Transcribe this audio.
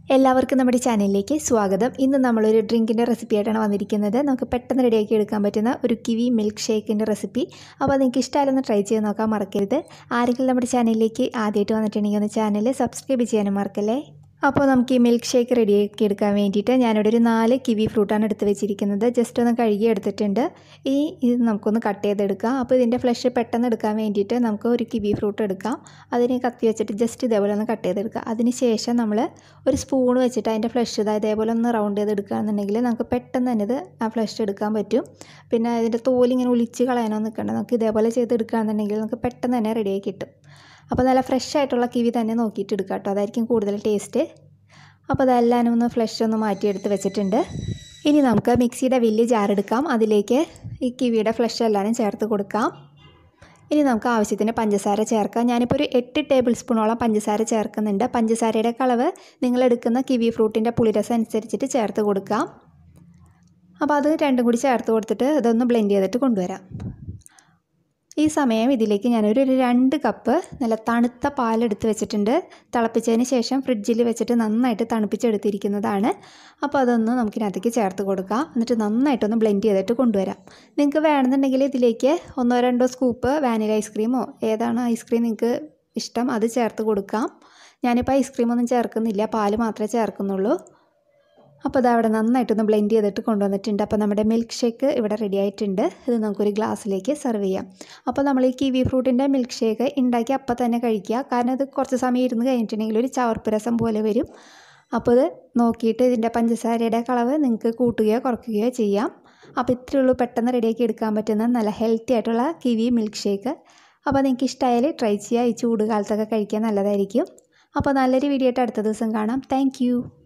എല്ലാവർക്കും നമ്മുടെ ചാനലിലേക്ക് സ്വാഗതം ഇന്ന് നമ്മളൊരു ഡ്രിങ്കിൻ്റെ റെസിപ്പി ആയിട്ടാണ് വന്നിരിക്കുന്നത് നമുക്ക് പെട്ടെന്ന് റെഡിയാക്കി എടുക്കാൻ പറ്റുന്ന ഒരു കിവി മിൽക്ക് ഷേക്കിൻ്റെ റെസിപ്പി അപ്പോൾ നിങ്ങൾക്ക് ഇഷ്ടമായാലൊന്ന് ട്രൈ ചെയ്ത് നോക്കാൻ മറക്കരുത് ആരെങ്കിലും നമ്മുടെ ചാനലിലേക്ക് ആദ്യമായിട്ട് വന്നിട്ടുണ്ടെങ്കിൽ ഒന്ന് ചാനൽ സബ്സ്ക്രൈബ് ചെയ്യാനും മറക്കല്ലേ അപ്പോൾ നമുക്ക് ഈ മിൽക്ക് ഷേക്ക് റെഡിയാക്കി എടുക്കാൻ വേണ്ടിയിട്ട് ഞാനിവിടെ ഒരു നാല് കിവി ഫ്രൂട്ടാണ് എടുത്ത് വെച്ചിരിക്കുന്നത് ജസ്റ്റ് ഒന്ന് കഴുകി എടുത്തിട്ടുണ്ട് ഈ ഇത് നമുക്കൊന്ന് കട്ട് ചെയ്തെടുക്കാം അപ്പോൾ ഇതിൻ്റെ ഫ്ലഷ് പെട്ടെന്ന് എടുക്കാൻ വേണ്ടിയിട്ട് നമുക്ക് ഒരു കിവി ഫ്രൂട്ട് എടുക്കാം അതിനെ കത്തി വെച്ചിട്ട് ജസ്റ്റ് ഇതേപോലെ ഒന്ന് കട്ട് ചെയ്തെടുക്കുക അതിന് ശേഷം നമ്മൾ ഒരു സ്പൂൺ വെച്ചിട്ട് അതിൻ്റെ ഫ്ലഷ് ഇതാ ഇതേപോലെ ഒന്ന് റൗണ്ട് ചെയ്തെടുക്കുകയാണെന്നുണ്ടെങ്കിൽ നമുക്ക് പെട്ടെന്ന് തന്നെ ഇത് ആ ഫ്ലഷ് എടുക്കാൻ പറ്റും പിന്നെ അതിൻ്റെ തോലിങ്ങനെ ഒലിച്ച് കളയാനോ നിൽക്കണ്ട നമുക്ക് ഇതേപോലെ ചെയ്തെടുക്കുകയാണെന്നുണ്ടെങ്കിൽ നമുക്ക് പെട്ടെന്ന് തന്നെ റെഡിയായി കിട്ടും അപ്പോൾ നല്ല ഫ്രഷ് ആയിട്ടുള്ള കിവി തന്നെ നോക്കിയിട്ട് എടുക്കുക കേട്ടോ അതായിരിക്കും കൂടുതൽ ടേസ്റ്റ് അപ്പോൾ അതെല്ലാം ഒന്ന് ഫ്ലഷ് ഒന്ന് മാറ്റിയെടുത്ത് വെച്ചിട്ടുണ്ട് ഇനി നമുക്ക് മിക്സിയുടെ വലിയ ജാർ എടുക്കാം അതിലേക്ക് ഈ കിവിയുടെ ഫ്ലഷ് എല്ലാവരും ചേർത്ത് കൊടുക്കാം ഇനി നമുക്ക് ആവശ്യത്തിന് പഞ്ചസാര ചേർക്കാം ഞാനിപ്പോൾ ഒരു എട്ട് ടേബിൾ സ്പൂണോളം പഞ്ചസാര ചേർക്കുന്നുണ്ട് പഞ്ചസാരയുടെ കളവ് നിങ്ങൾ എടുക്കുന്ന കിവി ഫ്രൂട്ടിൻ്റെ പുളിരസം അനുസരിച്ചിട്ട് ചേർത്ത് കൊടുക്കാം അപ്പോൾ അത് രണ്ടും കൂടി ചേർത്ത് കൊടുത്തിട്ട് ഇതൊന്ന് ബ്ലെൻഡ് ചെയ്തിട്ട് കൊണ്ടുവരാം ഈ സമയം ഇതിലേക്ക് ഞാനൊരു ഒരു രണ്ട് കപ്പ് നല്ല തണുത്ത പാലെടുത്ത് വെച്ചിട്ടുണ്ട് തിളപ്പിച്ചതിന് ശേഷം ഫ്രിഡ്ജിൽ വെച്ചിട്ട് നന്നായിട്ട് തണുപ്പിച്ചെടുത്തിരിക്കുന്നതാണ് അപ്പോൾ അതൊന്ന് നമുക്കിനകത്തേക്ക് ചേർത്ത് കൊടുക്കാം എന്നിട്ട് നന്നായിട്ടൊന്ന് ബ്ലെൻഡ് ചെയ്തിട്ട് കൊണ്ടുവരാം നിങ്ങൾക്ക് വേണമെന്നുണ്ടെങ്കിൽ ഇതിലേക്ക് ഒന്നോ രണ്ടോ സ്കൂപ്പ് വാനില ഐസ്ക്രീമോ ഏതാണ് ഐസ്ക്രീം നിങ്ങൾക്ക് ഇഷ്ടം അത് ചേർത്ത് കൊടുക്കാം ഞാനിപ്പോൾ ഐസ്ക്രീമൊന്നും ചേർക്കുന്നില്ല പാല് മാത്രമേ ചേർക്കുന്നുള്ളൂ അപ്പോൾ അത് അവിടെ നന്നായിട്ടൊന്ന് ബ്ലെൻഡ് ചെയ്തിട്ട് കൊണ്ടുവന്നിട്ടുണ്ട് അപ്പോൾ നമ്മുടെ മിൽക്ക് ഷേക്ക് ഇവിടെ റെഡി ആയിട്ടുണ്ട് ഇത് നമുക്കൊരു ഗ്ലാസ്സിലേക്ക് സെർവ് ചെയ്യാം അപ്പോൾ നമ്മൾ ഈ കിവി ഫ്രൂട്ടിൻ്റെ മിൽക്ക് ഷേക്ക് ഉണ്ടാക്കി അപ്പം തന്നെ കഴിക്കുക കാരണം ഇത് കുറച്ച് സമയം ഇരുന്ന് കഴിഞ്ഞിട്ടുണ്ടെങ്കിൽ ഒരു ചവർപ്പ് രസം പോലെ വരും അപ്പോൾ ഇത് നോക്കിയിട്ട് ഇതിൻ്റെ പഞ്ചസാരയുടെ കളവ് നിങ്ങൾക്ക് കൂട്ടുകയോ കുറയ്ക്കുകയോ ചെയ്യാം അപ്പോൾ ഇത്രയേ ഉള്ളൂ പെട്ടെന്ന് റെഡിയാക്കി എടുക്കാൻ പറ്റുന്ന നല്ല ഹെൽത്തി ആയിട്ടുള്ള കിവി മിൽക്ക് ഷേക്ക് അപ്പോൾ നിങ്ങൾക്ക് ഇഷ്ടമായാൽ ട്രൈ ചെയ്യുക ഈ ചൂട് കാലത്തൊക്കെ കഴിക്കാൻ നല്ലതായിരിക്കും അപ്പോൾ നല്ലൊരു വീഡിയോ ആയിട്ട് അടുത്ത ദിവസം കാണാം താങ്ക്